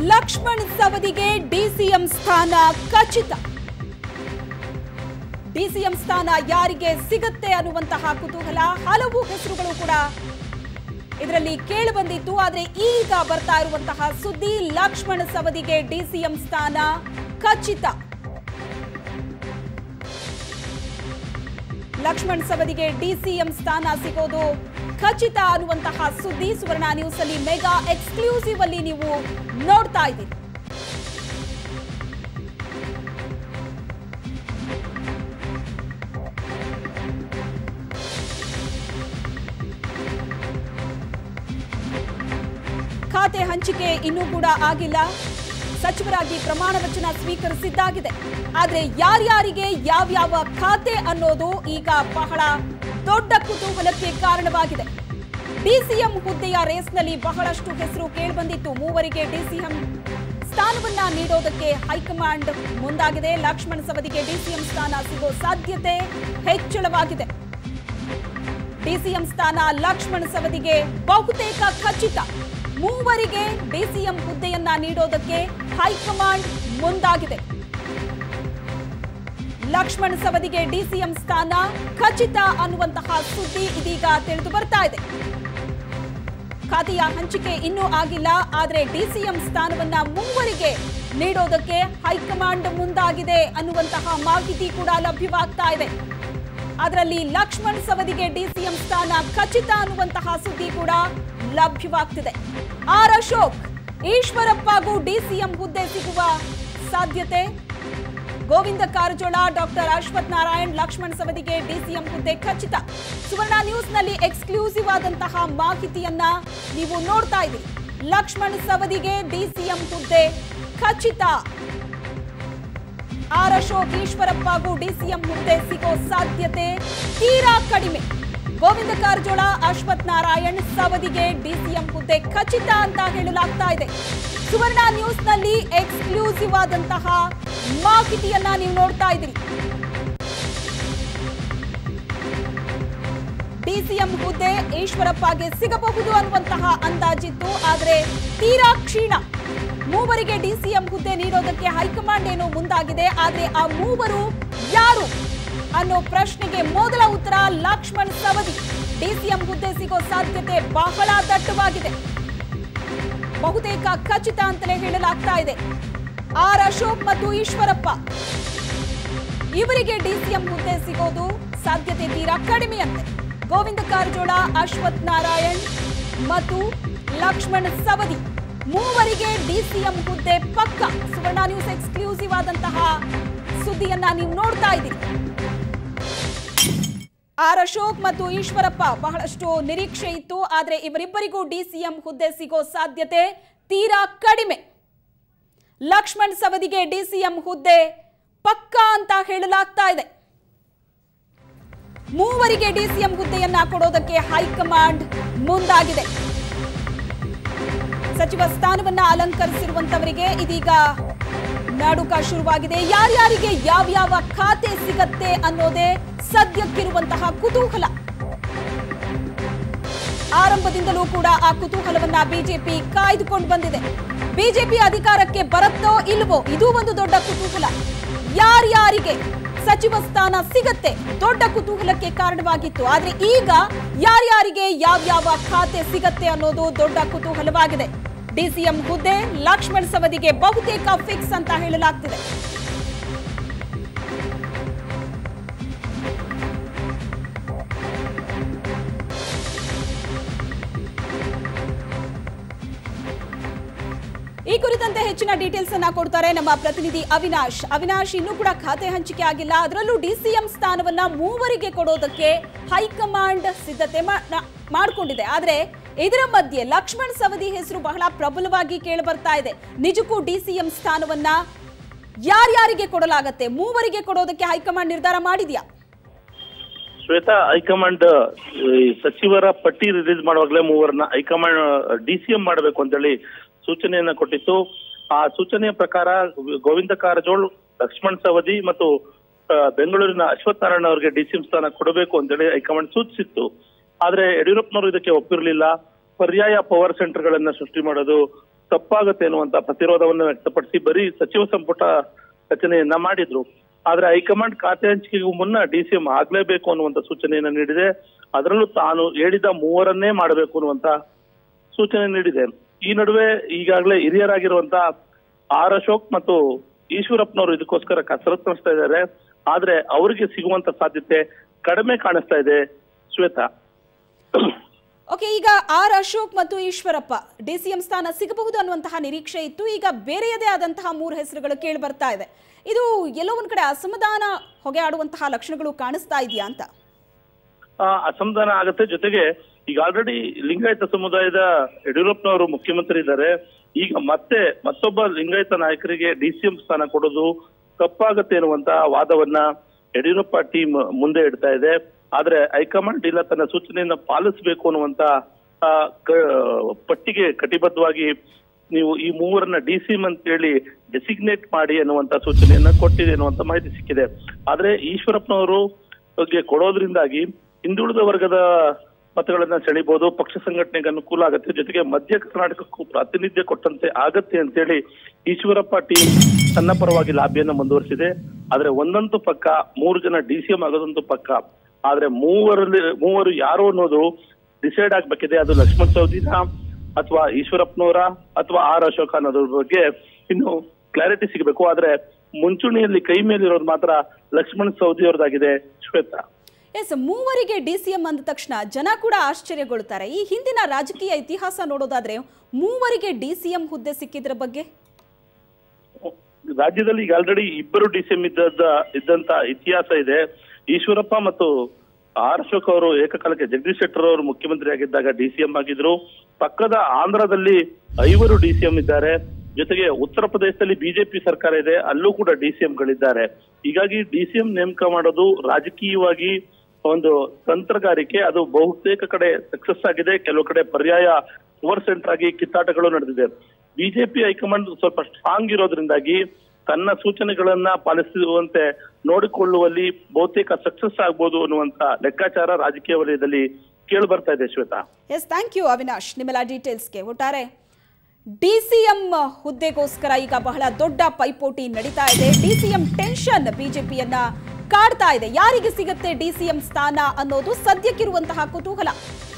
ಲಕ್ಷ್ಮಣ್ ಸವದಿಗೆ ಡಿಸಿಎಂ ಸ್ಥಾನ ಖಚಿತ ಡಿಸಿಎಂ ಸ್ಥಾನ ಯಾರಿಗೆ ಸಿಗುತ್ತೆ ಅನ್ನುವಂತಹ ಕುತೂಹಲ ಹಲವು ಹೆಸರುಗಳು ಕೂಡ ಇದರಲ್ಲಿ ಕೇಳಿ ಬಂದಿತ್ತು ಆದ್ರೆ ಈಗ ಬರ್ತಾ ಇರುವಂತಹ ಸುದ್ದಿ ಲಕ್ಷ್ಮಣ್ ಸವದಿಗೆ ಡಿಸಿಎಂ ಸ್ಥಾನ ಖಚಿತ ಲಕ್ಷ್ಮಣ್ ಸವದಿಗೆ ಡಿಸಿಎಂ ಸ್ಥಾನ ಸಿಗೋದು ಖಚಿತ ಅನ್ನುವಂತಹ ಸುದ್ದಿ ಸುವರ್ಣ ನ್ಯೂಸ್ ಅಲ್ಲಿ ಮೆಗಾ ಎಕ್ಸ್ಕ್ಲೂಸಿವ್ ಅಲ್ಲಿ ನೀವು ನೋಡ್ತಾ ಇದ್ದೀರಿ ಖಾತೆ ಹಂಚಿಕೆ ಇನ್ನೂ ಕೂಡ ಆಗಿಲ್ಲ ಸಚಿವರಾಗಿ ಪ್ರಮಾಣ ವಚನ ಸ್ವೀಕರಿಸಿದ್ದಾಗಿದೆ ಆದ್ರೆ ಯಾರ್ಯಾರಿಗೆ ಯಾವ್ಯಾವ ಖಾತೆ ಅನ್ನೋದು ಈಗ ಬಹಳ ದೊಡ್ಡ ಕುತೂಹಲಕ್ಕೆ ಕಾರಣವಾಗಿದೆ ಡಿಸಿಎಂ ಹುದ್ದೆಯ ರೇಸ್ನಲ್ಲಿ ಬಹಳಷ್ಟು ಹೆಸರು ಕೇಳಿಬಂದಿತ್ತು ಮೂವರಿಗೆ ಡಿಸಿಎಂ ಸ್ಥಾನವನ್ನ ನೀಡೋದಕ್ಕೆ ಹೈಕಮಾಂಡ್ ಮುಂದಾಗಿದೆ ಲಕ್ಷ್ಮಣ್ ಸವದಿಗೆ ಡಿಸಿಎಂ ಸ್ಥಾನ ಸಿಗೋ ಸಾಧ್ಯತೆ ಹೆಚ್ಚಳವಾಗಿದೆ ಡಿಸಿಎಂ ಸ್ಥಾನ ಲಕ್ಷ್ಮಣ್ ಸವದಿಗೆ ಬಹುತೇಕ ಖಚಿತ ಮೂವರಿಗೆ ಡಿಸಿಎಂ ಹುದ್ದೆಯನ್ನ ನೀಡೋದಕ್ಕೆ ಹೈಕಮಾಂಡ್ ಮುಂದಾಗಿದೆ ಲಕ್ಷ್ಮಣ್ ಸವದಿಗೆ ಡಿಸಿಎಂ ಸ್ಥಾನ ಖಚಿತ ಅನ್ನುವಂತಹ ಸುದ್ದಿ ಇದೀಗ ತಿಳಿದು ಬರ್ತಾ ಇದೆ ಖಾತೆಯ ಹಂಚಿಕೆ ಇನ್ನೂ ಆಗಿಲ್ಲ ಆದರೆ ಡಿಸಿಎಂ ಸ್ಥಾನವನ್ನ ಮೂವರಿಗೆ ನೀಡೋದಕ್ಕೆ ಹೈಕಮಾಂಡ್ ಮುಂದಾಗಿದೆ ಅನ್ನುವಂತಹ ಮಾಹಿತಿ ಕೂಡ ಲಭ್ಯವಾಗ್ತಾ ಇದೆ ಅದರಲ್ಲಿ ಲಕ್ಷ್ಮಣ್ ಸವದಿಗೆ ಡಿಸಿಎಂ ಸ್ಥಾನ ಖಚಿತ ಅನ್ನುವಂತಹ ಸುದ್ದಿ ಕೂಡ ಲಭ್ಯವಾಗ್ತಿದೆ ಆರ್ ಅಶೋಕ್ ಈಶ್ವರಪ್ಪಗೂ ಡಿಸಿಎಂ ಹುದ್ದೆ ಸಿಗುವ ಸಾಧ್ಯತೆ ಗೋವಿಂದ ಕಾರಜೋಳ ಡಾಕ್ಟರ್ ಅಶ್ವಥ್ ನಾರಾಯಣ್ ಲಕ್ಷ್ಮಣ್ ಸವದಿಗೆ ಡಿಸಿಎಂ ಹುದ್ದೆ ಖಚಿತ ಸುವರ್ಣ ನ್ಯೂಸ್ನಲ್ಲಿ ಎಕ್ಸ್ಕ್ಲೂಸಿವ್ ಆದಂತಹ ಮಾಹಿತಿಯನ್ನ ನೀವು ನೋಡ್ತಾ ಇದ್ದೀರಿ ಲಕ್ಷ್ಮಣ್ ಸವದಿಗೆ ಡಿಸಿಎಂ ಹುದ್ದೆ ಖಚಿತ ಆರ್ ಅಶೋಕ್ ಈಶ್ವರಪ್ಪಗೂ ಡಿಸಿಎಂ ಹುದ್ದೆ ಸಿಗೋ ಸಾಧ್ಯತೆ ತೀರಾ ಕಡಿಮೆ ಗೋವಿಂದ ಕಾರಜೋಳ ಅಶ್ವಥ್ ನಾರಾಯಣ್ ಸವದಿಗೆ ಡಿಸಿಎಂ ಹುದ್ದೆ ಖಚಿತ ಅಂತ ಹೇಳಲಾಗ್ತಾ ಇದೆ ಸುವರ್ಣ ನ್ಯೂಸ್ನಲ್ಲಿ ಎಕ್ಸ್ಕ್ಲೂಸಿವ್ ಆದಂತಹ ಮಾಹಿತಿಯನ್ನ ನೀವು ನೋಡ್ತಾ ಇದ್ದೀರಿ ಡಿಸಿಎಂ ಹುದ್ದೆ ಈಶ್ವರಪ್ಪಗೆ ಸಿಗಬಹುದು ಅನ್ನುವಂತಹ ಅಂದಾಜಿತ್ತು ಆದರೆ ತೀರಾ ಕ್ಷೀಣ ಮೂವರಿಗೆ ಡಿಸಿಎಂ ಹುದ್ದೆ ನೀಡೋದಕ್ಕೆ ಹೈಕಮಾಂಡ್ ಏನು ಮುಂದಾಗಿದೆ ಆದ್ರೆ ಆ ಮೂವರು ಯಾರು ಅನ್ನೋ ಪ್ರಶ್ನೆಗೆ ಮೊದಲ ಉತ್ತರ ಲಕ್ಷ್ಮಣ್ ಸವದಿ ಡಿಸಿಎಂ ಹುದ್ದೆ ಸಿಗೋ ಸಾಧ್ಯತೆ ಬಹಳ ದಟ್ಟವಾಗಿದೆ ಬಹುತೇಕ ಖಚಿತ ಅಂತಲೇ ಹೇಳಲಾಗ್ತಾ ಇದೆ ಆರ್ ಅಶೋಕ್ ಮತ್ತು ಈಶ್ವರಪ್ಪ ಇವರಿಗೆ ಡಿಸಿಎಂ ಹುದ್ದೆ ಸಿಗೋದು ಸಾಧ್ಯತೆ ತೀರಾ ಕಡಿಮೆಯಂತೆ ಗೋವಿಂದ ಕಾರಜೋಳ ಅಶ್ವಥ್ ನಾರಾಯಣ್ ಮತ್ತು ಲಕ್ಷ್ಮಣ್ ಸವದಿ ಮೂವರಿಗೆ ಡಿಸಿಎಂ ಹುದ್ದೆ ಪಕ್ಕ ಸುವರ್ಣ ನ್ಯೂಸ್ ಎಕ್ಸ್ಕ್ಲೂಸಿವ್ ಆದಂತಹ ಸುದ್ದಿಯನ್ನ ನೀವು ನೋಡ್ತಾ ಇದ್ದೀರಿ ಆರ್ ಅಶೋಕ್ ಮತ್ತು ಈಶ್ವರಪ್ಪ ಬಹಳಷ್ಟು ನಿರೀಕ್ಷೆ ಇತ್ತು ಆದ್ರೆ ಇವರಿಬ್ಬರಿಗೂ ಡಿಸಿಎಂ ಹುದ್ದೆ ಸಿಗೋ ಸಾಧ್ಯತೆ ತೀರಾ ಕಡಿಮೆ ಲಕ್ಷ್ಮಣ್ ಸವದಿಗೆ ಡಿಸಿಎಂ ಹುದ್ದೆ ಪಕ್ಕಾ ಅಂತ ಹೇಳಲಾಗ್ತಾ ಇದೆ ಮೂವರಿಗೆ ಡಿಸಿಎಂ ಹುದ್ದೆಯನ್ನ ಕೊಡೋದಕ್ಕೆ ಹೈಕಮಾಂಡ್ ಮುಂದಾಗಿದೆ ಸಚಿವ ಸ್ಥಾನವನ್ನ ಅಲಂಕರಿಸಿರುವಂತವರಿಗೆ ಇದೀಗ ನಾಡುಕ ಶುರುವಾಗಿದೆ ಯಾರ್ಯಾರಿಗೆ ಯಾವ್ಯಾವ ಖಾತೆ ಸಿಗತ್ತೆ ಅನ್ನೋದೇ ಸದ್ಯಕ್ಕಿರುವಂತಹ ಕುತೂಹಲ ಆರಂಭದಿಂದಲೂ ಕೂಡ ಆ ಕುತೂಹಲವನ್ನ ಬಿಜೆಪಿ ಕಾಯ್ದುಕೊಂಡು ಬಂದಿದೆ ಬಿಜೆಪಿ ಅಧಿಕಾರಕ್ಕೆ ಬರುತ್ತೋ ಇಲ್ವೋ ಇದು ಒಂದು ದೊಡ್ಡ ಕುತೂಹಲ ಯಾರ್ಯಾರಿಗೆ ಸಚಿವ ಸ್ಥಾನ ಸಿಗತ್ತೆ ದೊಡ್ಡ ಕುತೂಹಲಕ್ಕೆ ಕಾರಣವಾಗಿತ್ತು ಆದ್ರೆ ಈಗ ಯಾರ್ಯಾರಿಗೆ ಯಾವ್ಯಾವ ಖಾತೆ ಸಿಗತ್ತೆ ಅನ್ನೋದು ದೊಡ್ಡ ಕುತೂಹಲವಾಗಿದೆ ಡಿಸಿಎಂ ಹುದ್ದೆ ಲಕ್ಷ್ಮಣ್ ಸವದಿಗೆ ಬಹುತೇಕ ಫಿಕ್ಸ್ ಅಂತ ಹೇಳಲಾಗ್ತಿದೆ ಈ ಕುರಿತಂತೆ ಹೆಚ್ಚಿನ ಡೀಟೇಲ್ಸ್ ಅನ್ನ ಕೊಡ್ತಾರೆ ನಮ್ಮ ಪ್ರತಿನಿಧಿ ಅವಿನಾಶ್ ಅವಿನಾಶ್ ಇನ್ನೂ ಕೂಡ ಖಾತೆ ಹಂಚಿಕೆ ಆಗಿಲ್ಲ ಅದರಲ್ಲೂ ಡಿಸಿಎಂ ಸ್ಥಾನವನ್ನ ಮೂವರಿಗೆ ಕೊಡೋದಕ್ಕೆ ಹೈಕಮಾಂಡ್ ಸಿದ್ಧತೆ ಮಾಡಿಕೊಂಡಿದೆ ಆದ್ರೆ ಇದರ ಮಧ್ಯೆ ಲಕ್ಷ್ಮಣ್ ಸವದಿ ಹೆಸರು ಬಹಳ ಪ್ರಬಲವಾಗಿ ಕೇಳಿಬರ್ತಾ ಇದೆ ನಿಜಕ್ಕೂ ಡಿಸಿಎಂ ಸ್ಥಾನವನ್ನ ಯಾರ್ಯಾರಿಗೆ ಕೊಡಲಾಗತ್ತೆ ಮೂವರಿಗೆ ಕೊಡೋದಕ್ಕೆ ಹೈಕಮಾಂಡ್ ನಿರ್ಧಾರ ಮಾಡಿದ್ಯಾ ಶ್ವೇತಾ ಹೈಕಮಾಂಡ್ ಈ ಸಚಿವರ ಪಟ್ಟಿ ರಿಲೀಸ್ ಮಾಡುವಾಗಲೇ ಮೂವರನ್ನ ಹೈಕಮಾಂಡ್ ಡಿ ಸಿ ಎಂ ಮಾಡಬೇಕು ಅಂತೇಳಿ ಸೂಚನೆಯನ್ನ ಕೊಟ್ಟಿತ್ತು ಆ ಸೂಚನೆಯ ಪ್ರಕಾರ ಗೋವಿಂದ ಕಾರಜೋಳ್ ಲಕ್ಷ್ಮಣ್ ಸವದಿ ಮತ್ತು ಆ, ಬೆಂಗಳೂರಿನ ಅಶ್ವಥ್ ನಾರಾಯಣ ಅವರಿಗೆ ಡಿ ಸಿ ಎಂ ಸ್ಥಾನ ಕೊಡಬೇಕು ಅಂತೇಳಿ ಹೈಕಮಾಂಡ್ ಸೂಚಿಸಿತ್ತು ಆದ್ರೆ ಯಡಿಯೂರಪ್ಪನವರು ಇದಕ್ಕೆ ಒಪ್ಪಿರಲಿಲ್ಲ ಪರ್ಯಾಯ ಪವರ್ ಸೆಂಟರ್ ಗಳನ್ನ ಸೃಷ್ಟಿ ಮಾಡೋದು ತಪ್ಪಾಗುತ್ತೆ ಅನ್ನುವಂತ ಪ್ರತಿರೋಧವನ್ನು ವ್ಯಕ್ತಪಡಿಸಿ ಬರೀ ಸಚಿವ ಸಂಪುಟ ರಚನೆಯನ್ನ ಮಾಡಿದ್ರು ಆದ್ರೆ ಹೈಕಮಾಂಡ್ ಖಾತೆ ಹಂಚಿಕೆಗೂ ಮುನ್ನ ಡಿಸಿಎಂ ಆಗ್ಲೇಬೇಕು ಅನ್ನುವಂತ ಸೂಚನೆಯನ್ನ ನೀಡಿದೆ ಅದರಲ್ಲೂ ತಾನು ಹೇಳಿದ ಮೂವರನ್ನೇ ಮಾಡಬೇಕು ಅನ್ನುವಂತ ಸೂಚನೆ ನೀಡಿದೆ ಈ ನಡುವೆ ಈಗಾಗಲೇ ಹಿರಿಯರಾಗಿರುವಂತ ಆರ್ ಅಶೋಕ್ ಮತ್ತು ಈಶ್ವರಪ್ಪನವರು ಇದಕ್ಕೋಸ್ಕರ ಕಸರತ್ತು ನಡೆಸ್ತಾ ಇದ್ದಾರೆ ಆದ್ರೆ ಅವರಿಗೆ ಸಿಗುವಂತ ಸಾಧ್ಯತೆ ಕಡಿಮೆ ಕಾಣಿಸ್ತಾ ಇದೆ ಶ್ವೇತಾ ಓಕೆ ಈಗ ಆರ್ ಅಶೋಕ್ ಮತ್ತು ಈಶ್ವರಪ್ಪ ಡಿಸಿಎಂ ಸ್ಥಾನ ಸಿಗಬಹುದು ಅನ್ನುವಂತಹ ನಿರೀಕ್ಷೆ ಇತ್ತು ಈಗ ಬೇರೆಯದೇ ಆದಂತಹ ಮೂರು ಹೆಸರುಗಳು ಕೇಳಿ ಬರ್ತಾ ಇದೆ ಇದು ಎಲ್ಲೋ ಒಂದ್ ಕಡೆ ಅಸಮಾಧಾನ ಹೊಗೆ ಆಡುವಂತಹ ಲಕ್ಷಣಗಳು ಕಾಣಿಸ್ತಾ ಇದೆಯಾ ಅಂತ ಆ, ಅಸಮಾಧಾನ ಆಗುತ್ತೆ ಜೊತೆಗೆ ಈಗ ಆಲ್ರೆಡಿ ಲಿಂಗಾಯತ ಸಮುದಾಯದ ಯಡಿಯೂರಪ್ಪನವರು ಮುಖ್ಯಮಂತ್ರಿ ಇದ್ದಾರೆ ಈಗ ಮತ್ತೆ ಮತ್ತೊಬ್ಬ ಲಿಂಗಾಯತ ನಾಯಕರಿಗೆ ಡಿಸಿಎಂ ಸ್ಥಾನ ಕೊಡೋದು ತಪ್ಪಾಗತ್ತೆ ಅನ್ನುವಂತ ವಾದವನ್ನ ಯಡಿಯೂರಪ್ಪ ಟೀಮ್ ಮುಂದೆ ಇಡ್ತಾ ಇದೆ ಆದ್ರೆ ಹೈಕಮಾಂಡ್ ಇಲ್ಲ ತನ್ನ ಸೂಚನೆಯನ್ನ ಪಾಲಿಸಬೇಕು ಅನ್ನುವಂತ ಆ, ಕ- ಪಟ್ಟಿಗೆ ಕಟಿಬದ್ಧವಾಗಿ ನೀವು ಈ ಮೂವರನ್ನ ಡಿಸಿಎಂ ಅಂತ ಹೇಳಿ ಡೆಸಿಗ್ನೇಟ್ ಮಾಡಿ ಅನ್ನುವಂತ ಸೂಚನೆಯನ್ನ ಕೊಟ್ಟಿದೆ ಅನ್ನುವಂತ ಮಾಹಿತಿ ಸಿಕ್ಕಿದೆ ಆದ್ರೆ ಈಶ್ವರಪ್ಪನವರು ಬಗ್ಗೆ ಕೊಡೋದ್ರಿಂದಾಗಿ ಹಿಂದುಳಿದ ವರ್ಗದ ಮತಗಳನ್ನ ಸೆಳಿಬಹುದು ಪಕ್ಷ ಸಂಘಟನೆಗೆ ಅನುಕೂಲ ಆಗುತ್ತೆ ಜೊತೆಗೆ ಮಧ್ಯ ಕರ್ನಾಟಕಕ್ಕೂ ಪ್ರಾತಿನಿಧ್ಯ ಕೊಟ್ಟಂತೆ ಆಗತ್ತೆ ಅಂತೇಳಿ ಈಶ್ವರಪ್ಪ ಟೀಮ್ ತನ್ನ ಪರವಾಗಿ ಲಾಬಿಯನ್ನ ಮುಂದುವರಿಸಿದೆ ಆದ್ರೆ ಒಂದಂತೂ ಪಕ್ಕ ಮೂರು ಜನ ಡಿಸಿಎಂ ಆಗೋದಂತೂ ಪಕ್ಕ ಆದ್ರೆ ಮೂವರಲ್ಲಿ ಮೂವರು ಯಾರು ಅನ್ನೋದು ಡಿಸೈಡ್ ಆಗ್ಬೇಕಿದೆ ಅದು ಲಕ್ಷ್ಮಣ್ ಸವದಿನ ಅಥವಾ ಈಶ್ವರಪ್ಪನವರ ಅಥವಾ ಆರ್ ಅಶೋಕ ಅನ್ನೋದ್ರ ಬಗ್ಗೆ ಇನ್ನು ಕ್ಲಾರಿಟಿ ಸಿಗಬೇಕು ಆದ್ರೆ ಮುಂಚೂಣಿಯಲ್ಲಿ ಕೈ ಮೇಲಿರೋದು ಮಾತ್ರ ಲಕ್ಷ್ಮಣ್ ಸವದಿ ಅವ್ರದ್ದಾಗಿದೆ ಶ್ವೇತಾ ಎಸ್ ಮೂವರಿಗೆ ಡಿಸಿಎಂ ಅಂದ ತಕ್ಷಣ ಜನ ಕೂಡ ಆಶ್ಚರ್ಯಗೊಳ್ತಾರೆ ಈ ಹಿಂದಿನ ರಾಜಕೀಯ ಇತಿಹಾಸ ನೋಡೋದಾದ್ರೆ ಮೂವರಿಗೆ ಡಿಸಿಎಂ ಹುದ್ದೆ ಸಿಕ್ಕಿದ್ರ ಬಗ್ಗೆ ರಾಜ್ಯದಲ್ಲಿ ಈಗ ಆಲ್ರೆಡಿ ಇಬ್ಬರು ಡಿಸಿಎಂ ಇದ್ದದ ಇದ್ದಂತ ಇತಿಹಾಸ ಇದೆ ಈಶ್ವರಪ್ಪ ಮತ್ತು ಆರ್ ಅಶೋಕ್ ಅವರು ಏಕಕಾಲಕ್ಕೆ ಜಗದೀಶ್ ಶೆಟ್ಟರ್ ಅವರು ಮುಖ್ಯಮಂತ್ರಿ ಆಗಿದ್ದಾಗ ಡಿಸಿಎಂ ಆಗಿದ್ರು ಪಕ್ಕದ ಆಂಧ್ರದಲ್ಲಿ ಐವರು ಡಿಸಿಎಂ ಇದ್ದಾರೆ ಜೊತೆಗೆ ಉತ್ತರ ಪ್ರದೇಶದಲ್ಲಿ ಬಿಜೆಪಿ ಸರ್ಕಾರ ಇದೆ ಅಲ್ಲೂ ಕೂಡ ಡಿಸಿಎಂ ಗಳಿದ್ದಾರೆ ಹೀಗಾಗಿ ಡಿಸಿಎಂ ನೇಮಕ ಮಾಡೋದು ರಾಜಕೀಯವಾಗಿ ಒಂದು ತಂತ್ರಗಾರಿಕೆ ಅದು ಬಹುತೇಕ ಕಡೆ ಸಕ್ಸಸ್ ಆಗಿದೆ ಕೆಲವು ಕಡೆ ಪರ್ಯಾಯ ಓವರ್ ಸೆಂಟರ್ ಆಗಿ ಕಿತ್ತಾಟಗಳು ನಡೆದಿದೆ ಬಿಜೆಪಿ ಹೈಕಮಾಂಡ್ ಸ್ವಲ್ಪ ಸ್ಟ್ರಾಂಗ್ ಇರೋದ್ರಿಂದಾಗಿ ತನ್ನ ಸೂಚನೆಗಳನ್ನ ಪಾಲಿಸುವಂತೆ ನೋಡಿಕೊಳ್ಳುವಲ್ಲಿ ಬಹುತೇಕ ಸಕ್ಸಸ್ ಆಗ್ಬೋದು ಅನ್ನುವಂತ ಲೆಕ್ಕಾಚಾರ ರಾಜಕೀಯ ವಲಯದಲ್ಲಿ ಕೇಳಿ ಬರ್ತಾ ಇದೆ Shweta yes thank you Avinash ನಿಮ್ಮೆಲ್ಲ ಡೀಟೇಲ್ಸ್ಗೆ ಒಟ್ಟಾರೆ ಡಿಸಿಎಂ ಹುದ್ದೆಗೋಸ್ಕರ ಈಗ ಬಹಳ ದೊಡ್ಡ ಪೈಪೋಟಿ ನಡೀತಾ ಇದೆ ಡಿಸಿಎಂ ಟೆನ್ಷನ್ ಬಿಜೆಪಿಯನ್ನ ಕಾಡ್ತಾ ಇದೆ ಯಾರಿಗೆ ಸಿಗುತ್ತೆ ಡಿಸಿಎಂ ಸ್ಥಾನ ಅನ್ನೋದು ಸದ್ಯಕ್ಕಿರುವಂತಹ ಕುತೂಹಲ